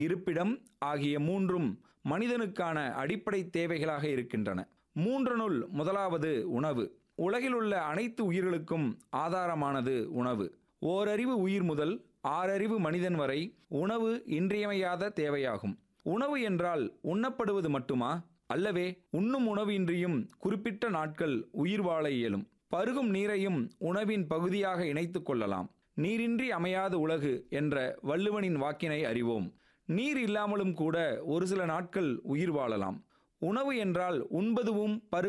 இருப்பிடம் ஆகிய மூன்றும் மனிதனுக்கான அடிப்படை தேவைகளாக இருக்கின்றன மூன்றனுள் முதலாவது உணவு உலகிலுள்ள அனைத்து உயிர்களுக்கும் ஆதாரமானது உணவு ஓரறிவு உயிர் முதல் ஆறறிவு மனிதன் வரை உணவு இன்றியமையாத தேவையாகும் உணவு என்றால் உண்ணப்படுவது மட்டுமா அல்லவே உண்ணும் உணவு இன்றியும் குறிப்பிட்ட நாட்கள் உயிர் வாழ இயலும் பருகும் நீரையும் உணவின் பகுதியாக இணைத்துக் கொள்ளலாம் நீரின்றி அமையாது உலகு என்ற வள்ளுவனின் வாக்கினை அறிவோம் நீர் இல்லாமலும் கூட ஒரு சில நாட்கள் உயிர் வாழலாம் உணவு என்றால் உண்பதுவும் பருகு